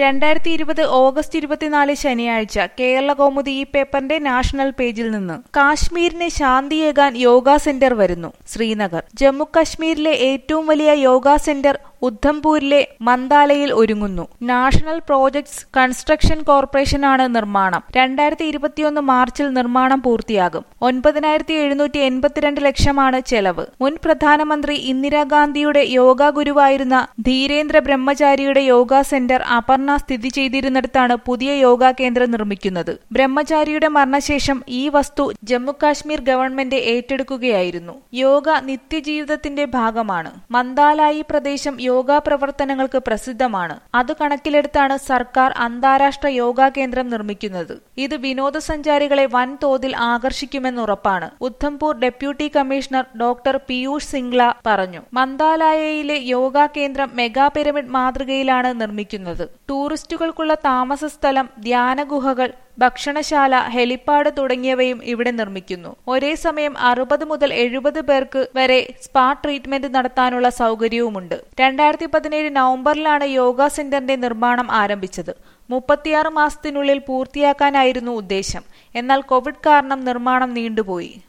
രണ്ടായിരത്തി ഇരുപത് ഓഗസ്റ്റ് ഇരുപത്തിനാല് ശനിയാഴ്ച കേരള കൗമുദി ഈ പേപ്പറിന്റെ നാഷണൽ പേജിൽ നിന്ന് കാശ്മീരിന് ശാന്തിയേകാൻ യോഗ സെന്റർ വരുന്നു ശ്രീനഗർ ജമ്മു കശ്മീരിലെ ഏറ്റവും വലിയ യോഗ സെന്റർ ഉദ്ധംപൂരിലെ മന്ദാലയിൽ ഒരുങ്ങുന്നു നാഷണൽ പ്രോജക്ട്സ് കൺസ്ട്രക്ഷൻ കോർപ്പറേഷനാണ് നിർമ്മാണം രണ്ടായിരത്തി ഇരുപത്തിയൊന്ന് മാർച്ചിൽ നിർമ്മാണം പൂർത്തിയാകും ഒൻപതിനായിരത്തി എഴുന്നൂറ്റി എൺപത്തിരണ്ട് ലക്ഷമാണ് ചെലവ് മുൻ പ്രധാനമന്ത്രി ഇന്ദിരാഗാന്ധിയുടെ യോഗ ഗുരുവായിരുന്ന ധീരേന്ദ്ര ബ്രഹ്മചാരിയുടെ യോഗ സെന്റർ അപർണ സ്ഥിതി ചെയ്തിരുന്നിടത്താണ് പുതിയ യോഗ കേന്ദ്രം നിർമ്മിക്കുന്നത് ബ്രഹ്മചാരിയുടെ മരണശേഷം ഈ വസ്തു ജമ്മുകാശ്മീർ ഗവൺമെന്റ് ഏറ്റെടുക്കുകയായിരുന്നു യോഗ നിത്യജീവിതത്തിന്റെ ഭാഗമാണ് മന്ദാലായി പ്രദേശം യോഗ പ്രവർത്തനങ്ങൾക്ക് പ്രസിദ്ധമാണ് അത് കണക്കിലെടുത്താണ് സർക്കാർ അന്താരാഷ്ട്ര യോഗ കേന്ദ്രം നിർമ്മിക്കുന്നത് ഇത് വിനോദസഞ്ചാരികളെ വൻതോതിൽ ആകർഷിക്കുമെന്നുറപ്പാണ് Udhampur deputy commissioner doctor Piyush Singla പറഞ്ഞു മന്ദാലയയിലെ യോഗ കേന്ദ്രം മെഗാ പിരമിഡ് മാതൃകയിലാണ് നിർമ്മിക്കുന്നത് ടൂറിസ്റ്റുകൾക്കുള്ള താമസ സ്ഥലം ധ്യാനഗുഹകൾ ഭക്ഷണശാല ഹെലിപ്പാഡ് തുടങ്ങിയവയും ഇവിടെ നിർമ്മിക്കുന്നു ഒരേ സമയം അറുപത് മുതൽ എഴുപത് പേർക്ക് വരെ സ്പാ ട്രീറ്റ്മെന്റ് നടത്താനുള്ള സൗകര്യവുമുണ്ട് രണ്ടായിരത്തി പതിനേഴ് നവംബറിലാണ് യോഗ സെന്ററിന്റെ നിർമ്മാണം ആരംഭിച്ചത് മുപ്പത്തിയാറ് മാസത്തിനുള്ളിൽ പൂർത്തിയാക്കാനായിരുന്നു ഉദ്ദേശം എന്നാൽ കോവിഡ് കാരണം നിർമ്മാണം നീണ്ടുപോയി